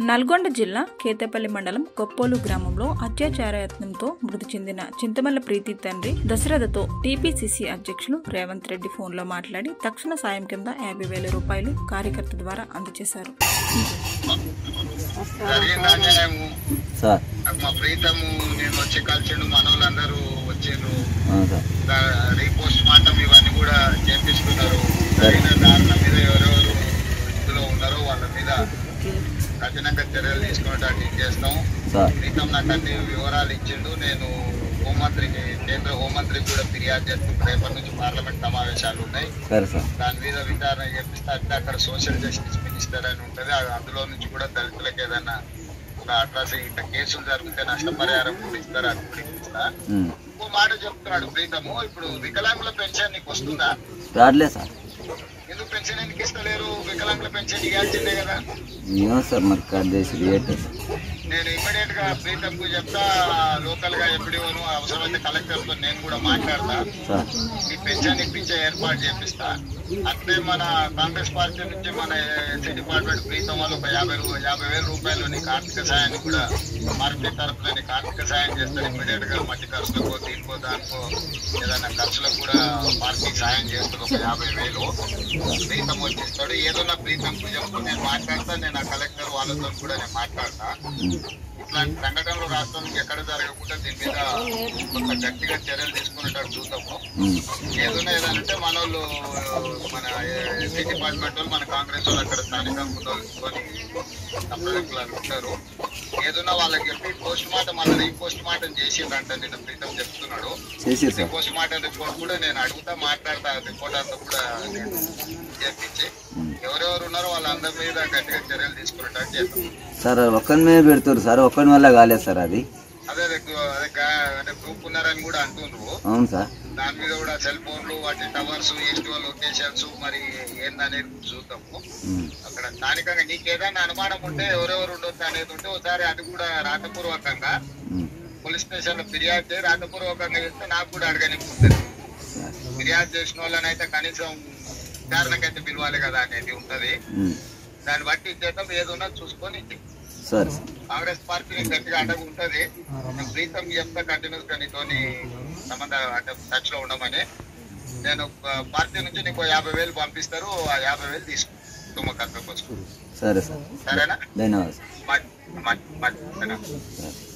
నల్గొండ జిల్లా కేతపల్లి మండలం కొప్పోలు గ్రామంలో అత్యాచార యత్నంతో మృతి చెందిన చింతమల్ల ప్రీతి తండ్రి దశరథతో టీపీసీసీ అధ్యక్షులు రేవంత్ రెడ్డి ఫోన్లో మాట్లాడి తక్షణ సాయం కింద యాభై వేల రూపాయలు కార్యకర్త ద్వారా అందజేశారు జరిగింది అన్యాయము సార్ మా ప్రీతము నేను వచ్చి కలిసిండు మనోళ్ళందరూ వచ్చిండ్రు అవును సార్ దా- రీపోస్ట్ మాటం ఇవన్నీ కూడా చేపిస్తున్నారు జరిగిన దారుణం మీద ఎవరెవరు ఇందులో ఉన్నారో వాళ్ళ మీద కఠినంగా చర్యలు తీసుకునేటట్టు చేస్తాం సార్ ప్రీతం నాకు అన్ని వివరాలు ఇచ్చిండు నేను హోంమంత్రికి కేంద్ర హోంమంత్రికి కూడా ఫిర్యాదు చేస్తూ రేపటి నుంచి పార్లమెంట్ సమావేశాలు ఉన్నాయి సరే సార్ దాని మీద విచారణ చేపిస్తే అంటే అక్కడ సోషల్ జస్టిస్ మినిస్టర్ అని ఉంటుంది ఆ- అందులో నుంచి కూడా దళితులకు ఏదైనా ఒక అట్రాసిటీ ఇట్లా కేసులు జరిగితే నష్టపరిహారం కూడా ఇస్తారు అది కూడా ఇస్తా ఉమ్. ఇంకో మాట చెప్తున్నాడు ప్రీతము ఇప్పుడు వికలాంగుల పెన్షన్ నీకు వస్తుందా రావట్లేదు సార్ ఎందుకు పెన్షన్ ఎందుకు ఇస్తలేరు వికలాంగుల పెన్షన్ ఇవ్వాల్సిందే కదా ఏమో సార్ మరి కట్ చేసి రేట్ నేను ఇమ్మీడియట్ గా ప్రీతం కు చెప్తా లోకల్ గా ఎప్పుడోను అవసరమైతే కలెక్టర్ తో నేను కూడా మాట్లాడతా సార్ ఈ పెన్షన్ ఇప్పించే ఏర్పాటు చేపిస్తా అట్లే మన కాంగ్రెస్ పార్టీ నుంచి మన ఎస్సీ డిపార్ట్మెంట్ ప్రీతం వాళ్ళు ఒక యాభై రూ- యాభై వేల రూపాయలు నీకు ఆర్థిక సాయాన్ని కూడా పార్టీ తరఫున నీకు ఆర్థిక సాయం చేస్తారు ఇమ్మీడియట్ గా మట్టి ఖర్చులకో దీనికో దానికో ఏదైనా ఖర్చులకు కూడా పార్టీ సాయం చేస్తుంది ఒక యాభై వేలు ప్రీతం వచ్చేస్తాడు ఏదైనా ప్రీతం చెప్తూ నేను మాట్లాడతా నేను ఆ కలెక్టర్ వాళ్ళతో కూడా నేను మాట్లాడతా ఇట్లాంటి సంఘటనలు రాష్ట్రానికి ఎక్కడ జరగకుండా దీని మీద కొంత గట్టిగా చర్యలు తీసుకునేటట్టు చూద్దాము ఉమ్. ఏదైనా ఏదంటే మన వాళ్ళు మన ఎస్సీ డిపార్ట్మెంట్ వాళ్ళు మన కాంగ్రెస్ వాళ్ళు అక్కడ స్థానికంగా ఉన్న వాళ్ళతోని సంప్రదింపులు అని ఉంటారు ఏదైనా వాళ్ళకి చెప్పి పోస్ట్ మార్టం మళ్ళీ రీ పోస్ట్ మార్టం చేసిండ్రంట నిన్న ప్రీతం చెప్తున్నాడు చేసి సార్ పోస్ట్ మార్టం రిపోర్ట్ కూడా నేను అడుగుతా మాట్లాడతా రిపోర్ట్ అంతా కూడా నేను చేపించి ఎవరెవరు ఉన్నారో వాళ్ళందరి మీద గట్టిగా చర్యలు తీసుకునేటట్టు చేస్తాం సార్ ఒక్కరి మీద పెడుతున్నారు సార్ ఒక్కరి వల్ల కాలేదు సార్ అది అదే అదే గు- అదే గా- అదే గ్రూప్ ఉన్నారని కూడా అంటుండ్రు అవును సార్ దాని మీద కూడా సెల్ ఫోన్లు వాటి టవర్స్ ఎస్టిఓ లొకేషన్స్ మరి ఏందనేది చూద్దాము ఉమ్. అక్కడ స్థానికంగా నీకు ఏదైనా అనుమానం ఉంటే ఎవరెవరు ఉండొచ్చు అనేది ఉంటే ఒకసారి అది కూడా రాతపూర్వకంగా ఉమ్. పోలీస్ స్టేషన్ లో ఫిర్యాదు చేసి రాతపూర్వకంగా చేస్తే నాకు కూడా అడగనికి ఉంటుంది సార్ ఫిర్యాదు చేసిన వాళ్ళనైతే కనీసం విచారణకైతే పిలవాలి కదా అనేది ఉంటది ఉమ్. దాన్ని బట్టి ఇచ్చేద్దాం ఏదున్నా చూసుకొని ఇచ్చి సరే సార్ కాంగ్రెస్ పార్టీ గట్టిగా అండగా ఉంటది నేను ప్రీతం చెప్తా కంటిన్యూస్ గా నీతోని సంబంధ అంటే టచ్ లో ఉండమని నేను ఆ, పార్టీ నుంచి నీకు యాభై వేలు పంపిస్తారు ఆ యాభై వేలు తీసుకు తుమ్మకత్వ కోసం సరే సార్ సరేనా ధన్యవాదాలు సార్ మ- మ- మ- సరేనా? సార్